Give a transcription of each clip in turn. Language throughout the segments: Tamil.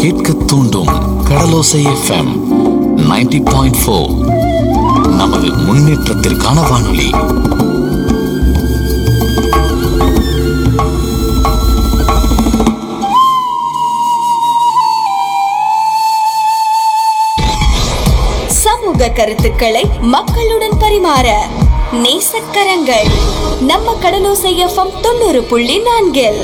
கேட்க தூண்டும் கடலோசை எஃப்எம் 90.4 பாயிண்ட் ஃபோர் நமது முன்னேற்றத்திற்கான வானொலி சமூக கருத்துக்களை மக்களுடன் பரிமாற நேசக்கரங்கள் நம்ம கடலோசை எஃப்எம் தொண்ணூறு புள்ளி நான்கில்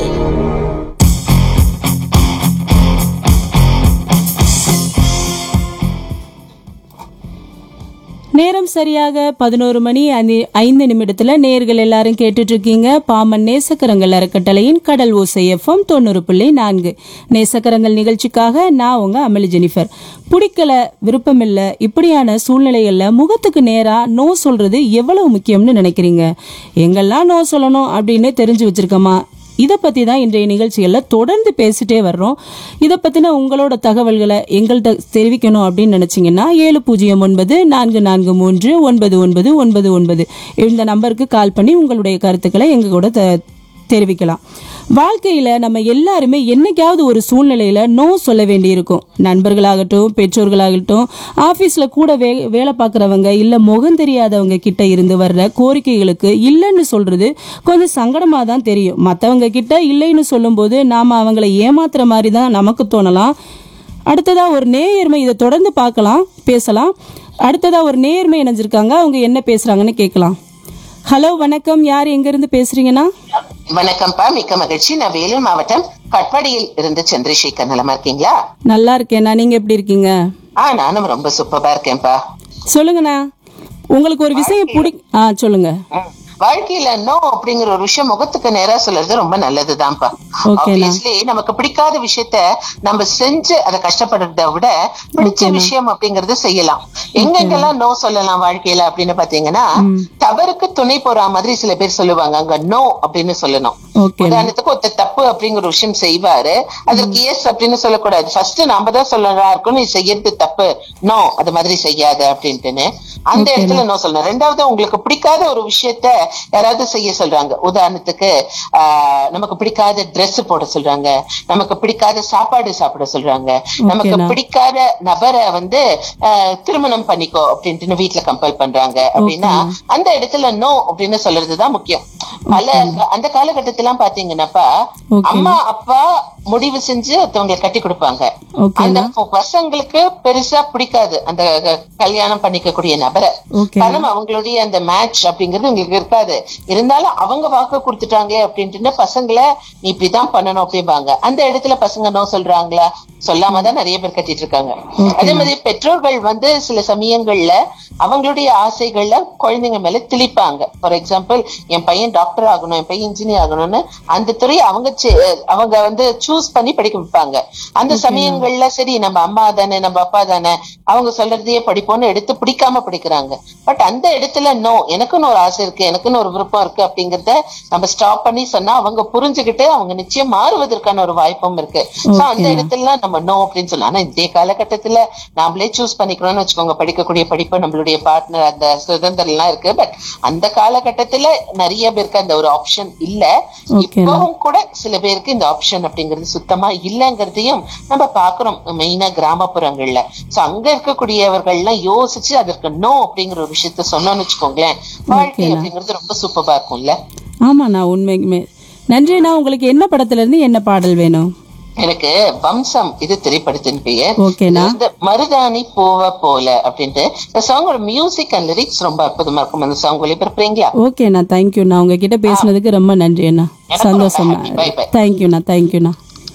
நேரம் சரியாக பதினோரு மணி ஐந்து- ஐந்து நிமிடத்துல நேர்கள் எல்லாரும் கேட்டுட்டு இருக்கீங்க பாமன் நேசக்கரங்கள் அறக்கட்டளையின் கடல் ஓசை எஃப்எம் தொண்ணூறு புள்ளி நான்கு நேசக்கரங்கள் நிகழ்ச்சிக்காக நான் உங்க அமளி ஜெனிஃபர் பிடிக்கல விருப்பமில்ல இப்படியான சூழ்நிலைகள்ல முகத்துக்கு நேரா நோ சொல்றது எவ்வளவு முக்கியம்னு நினைக்கிறீங்க எங்கெல்லாம் நோ சொல்லணும் அப்படின்னு தெரிஞ்சு வச்சிருக்கோமா இதை பற்றி தான் இன்றைய நிகழ்ச்சிகளில் தொடர்ந்து பேசிட்டே வர்றோம் இதை பற்றின உங்களோட தகவல்களை எங்கள்கிட்ட தெரிவிக்கணும் அப்படின்னு நினச்சிங்கன்னா ஏழு பூஜ்ஜியம் ஒன்பது நான்கு நான்கு மூன்று ஒன்பது ஒன்பது ஒன்பது ஒன்பது இந்த நம்பருக்கு கால் பண்ணி உங்களுடைய கருத்துக்களை எங்கள் கூட த தெரிவிக்கலாம் வாழ்க்கையில் நம்ம எல்லாருமே என்னைக்காவது ஒரு சூழ்நிலையில் நோ சொல்ல வேண்டியிருக்கும் நண்பர்களாகட்டும் பெற்றோர்களாகட்டும் ஆஃபீஸில் கூட வே வேலை பார்க்குறவங்க இல்லை முகம் தெரியாதவங்க கிட்ட இருந்து வர்ற கோரிக்கைகளுக்கு இல்லைன்னு சொல்றது கொஞ்சம் சங்கடமாக தான் தெரியும் மற்றவங்க கிட்ட இல்லைன்னு சொல்லும்போது நாம் அவங்கள ஏமாத்துற மாதிரி தான் நமக்கு தோணலாம் அடுத்ததா ஒரு நேயர்மை இதை தொடர்ந்து பார்க்கலாம் பேசலாம் அடுத்ததா ஒரு நேயர்மை இணைஞ்சிருக்காங்க அவங்க என்ன பேசுறாங்கன்னு கேட்கலாம் ஹலோ வணக்கம் யார் எங்கேருந்து பேசுறீங்கன்னா வணக்கம்ப்பா மிக்க மகிழ்ச்சி நான் வேலூர் மாவட்டம் கட்பாடியில் இருந்து சந்திரசேகர் நலமா இருக்கீங்களா நல்லா இருக்கேண்ணா நீங்க எப்படி இருக்கீங்க ஆ நானும் ரொம்ப சூப்பரா இருக்கேன்ப்பா சொல்லுங்கண்ணா உங்களுக்கு ஒரு விஷயம் பிடி ஆ சொல்லுங்க ம். வாழ்க்கையில நோ அப்படிங்கிற ஒரு விஷயம் முகத்துக்கு நேரா சொல்றது ரொம்ப நல்லதுதான்ப்பா ஓகேண்ணா. Obviously, நமக்கு பிடிக்காத விஷயத்த நம்ம செஞ்சு அதை கஷ்டப்படுறத விட பிடிச்ச விஷயம் அப்படிங்கறது செய்யலாம் எங்கெங்கெல்லாம் நோ சொல்லலாம் வாழ்க்கையில அப்படின்னு பாத்தீங்கன்னா தவறுக்கு துணை போற மாதிரி சில பேர் சொல்லுவாங்க அங்க நோ அப்படின்னு சொல்லணும் ஓகே உதாரணத்துக்கு ஒருத்தர் தப்பு அப்படிங்கிற ஒரு விஷயம் செய்வாரு அதற்கு எஸ் அப்படின்னு சொல்லக்கூடாது ஃபர்ஸ்ட் நாம தான் சொல்லறா இருக்கும் நீ செய்யறது தப்பு நோ அது மாதிரி செய்யாத அப்படின்ட்டுன்னு அந்த இடத்துல நோ சொல்லணும் ரெண்டாவது உங்களுக்கு பிடிக்காத ஒரு விஷயத்த யாராவது செய்ய சொல்றாங்க உதாரணத்துக்கு ஆஹ் நமக்கு பிடிக்காத Dress போட சொல்றாங்க நமக்கு பிடிக்காத சாப்பாடு சாப்பிட சொல்றாங்க நமக்கு ஓகேண்ணா. பிடிக்காத நபரை வந்து ஆஹ் திருமணம் பண்ணிக்கோ அப்படின்ட்டு வீட்டுல கம்பல் பண்றாங்க அப்படின்னா அந்த இடத்துல நோ அப்படின்னு சொல்றதுதான் முக்கியம் பல அந்த காலகட்டத்திலாம் பாத்தீங்கன்னாப்பா Okay. அம்மா அப்பா முடிவு செஞ்சு ஒருத்தவங்களை கட்டி கொடுப்பாங்க ஓகேண்ணா. அந்த ப- பசங்களுக்கு பெருசா பிடிக்காது அந்த க- கல்யாணம் பண்ணிக்கக்கூடிய நபரை ஓகே காரணம் அவங்களுடைய அந்த மேட்ச் அப்படிங்கிறது உங்களுக்கு இருக்காது இருந்தாலும் அவங்க வாக்கு கொடுத்துட்டாங்களே அப்படின்ட்டு பசங்களை நீ இப்படிதான் பண்ணணும் அப்படிம்பாங்க அந்த இடத்துல பசங்க நோ சொல்றாங்களா சொல்லாம தான் நிறைய பேர் கட்டிட்டு இருக்காங்க அதே மாதிரி பெற்றோர்கள் வந்து சில சமயங்கள்ல அவங்களுடைய ஆசைகள்ல குழந்தைங்க மேல திணிப்பாங்க ஃபார் எக்ஸாம்பிள் என் பையன் டாக்டர் ஆகணும் என் பையன் இன்ஜினியர் ஆகணும்னு அந்த துறையை அவங்க சே- அவங்க வந்து சூஸ் பண்ணி படிக்க வைப்பாங்க அந்த சமயங்கள்ல சரி நம்ம அம்மா தானே நம்ம அப்பா தானே அவங்க சொல்றதையே படிப்போம்னு எடுத்து பிடிக்காம படிக்கிறாங்க பட் அந்த இடத்துல நோ எனக்குன்னு ஒரு ஆசை இருக்கு எனக்குன்னு ஒரு விருப்பம் இருக்கு அப்படிங்கறத நம்ம ஸ்டாப் பண்ணி சொன்னா அவங்க புரிஞ்சுக்கிட்டு அவங்க நிச்சயம் மாறுவதற்கான ஒரு வாய்ப்பும் இருக்கு சோ அந்த Okay. இடத்துல நம்ம நோ அப்படின்னு சொல்லலாம் ஆனா இந்த காலகட்டத்துல நாமளே சூஸ் பண்ணிக்கிறோம்னு வச்சுக்கோங்க படிக்கக்கூடிய படிப்பு நம்மளுடைய பார்ட்னர் அந்த சுதந்திரம் எல்லாம் இருக்கு பட் அந்த காலகட்டத்துல நிறைய பேருக்கு அந்த ஒரு ஆப்ஷன் இல்ல Okay. இப்பவும் கூட சில பேருக்கு இந்த ஆப்ஷன் அப்படிங்கிறது சுத்தமா இல்லைங்கிறதையும் நம்ம பாக்குறோம் மெயினா கிராமப்புறங்கள்ல சோ அங்க இருக்கக்கூடியவர்கள் எல்லாம் யோசிச்சு அதற்கு நோ அப்படிங்கிற ஒரு விஷயத்த சொன்னோம்னு வச்சுக்கோங்களேன் வாழ்க்கை Okay. அப்படிங்கிறது ரொம்ப சூப்பரா இருக்கும்ல ஆமாண்ணா உண்மைக்குமே நன்றிண்ணா உங்களுக்கு என்ன படத்துல இருந்து என்ன பாடல் வேணும் எனக்கு வம்சம் இது திரைப்படத்தின் பெயர் ஓகேண்ணா. இந்த மருதாணி பூவ போல அப்படின்ட்டு இந்த சாங்கோட மியூசிக் அண்ட் லிரிக்ஸ் ரொம்ப அற்புதமா இருக்கும் அந்த சாங் ஒளிபரப்புறீங்களா ஓகேண்ணா தேங்க்யூண்ணா உங்ககிட்ட பேசுனதுக்கு ரொம்ப நன்றி அண்ணா எனக்கு சந்தோஷம்ண்ணா ரொம்ப happy. Bye, bye. தேங்க்யூண்ணா தேங்க்யூண்ணா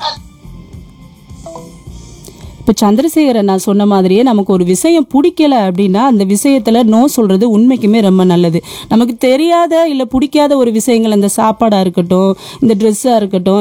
இப்போ சந்திரசேகரன் நான் சொன்ன மாதிரியே நமக்கு ஒரு விஷயம் பிடிக்கல அப்படின்னா அந்த விஷயத்துல நோ சொல்றது உண்மைக்குமே ரொம்ப நல்லது நமக்கு தெரியாத இல்லை பிடிக்காத ஒரு விஷயங்கள் அந்த சாப்பாடா இருக்கட்டும் இந்த ட்ரெஸ்ஸாக இருக்கட்டும்